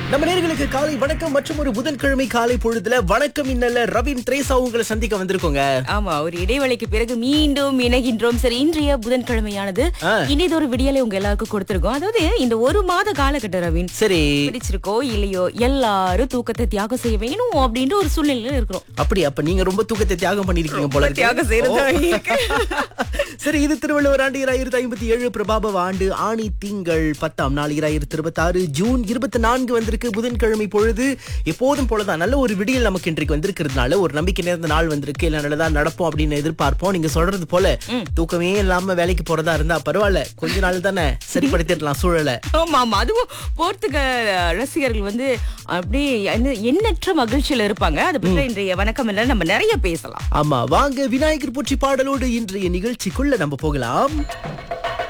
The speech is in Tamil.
நம்ம நேர்களுக்கு காலை வணக்கம் மற்றும் ஒரு புதன்கிழமை காலை பொழுதுல வணக்கம் இன்னல்ல ரவின் திரேசா உங்களை சந்திக்க வந்திருக்கோங்க ஆமா ஒரு இடைவேளைக்கு பிறகு மீண்டும் இணைகின்றோம் சரி இன்றைய புதன்கிழமையானது ஆ. இனிதொரு விடியலை உங்க எல்லாருக்கும் கொடுத்திருக்கோம் அதாவது இந்த ஒரு மாத காலகட்டம் ரவீன் சரி பிடிச்சிருக்கோ இல்லையோ எல்லாரும் தூக்கத்தை தியாகம் செய்ய வேணும் அப்படின்ற ஒரு சூழ்நிலையில இருக்கிறோம் அப்படி அப்ப நீங்க ரொம்ப தூக்கத்தை தியாகம் பண்ணிருக்கீங்க போல இருக்கு. தியாகம் செய்யறதா இருக்கு. சரி இது திருவள்ளுவர் ஆண்டு இராயிரத்தி ஐம்பத்தி ஏழு பிரபாபவ ஆண்டு ஆணி திங்கள் பத்தாம் நாள் இராயிரத்தி இருபத்தி ஆறு ஜூன் இருபத்தி நான்கு வந்திருக்கு புதன்கிழமை பொழுது எப்போதும் போலதான் நல்ல ஒரு விடியல் நமக்கு இன்றைக்கு வந்திருக்கிறதுனால ஒரு நம்பிக்கை நேர்ந்த நாள் வந்திருக்கு இல்ல நல்லதா நடப்போம் அப்படின்னு எதிர்பார்ப்போம் நீங்க சொல்றது போல தூக்கமே இல்லாம வேலைக்கு போறதா இருந்தா பரவாயில்ல கொஞ்ச நாள் தானே சரிப்படுத்திடலாம் சூழலை ஆமா ஆமா அதுவும் போர்த்துக ரசிகர்கள் வந்து அப்படியே என்ன- எண்ணற்ற மகிழ்ச்சியில இருப்பாங்க அதை பற்றி இன்றைய வணக்கம் இல்ல நம்ம நிறைய பேசலாம் ஆமா வாங்க விநாயகர் போற்றி பாடலோடு இன்றைய நிகழ்ச்சிக்குள்ள நம்ம போகலாம்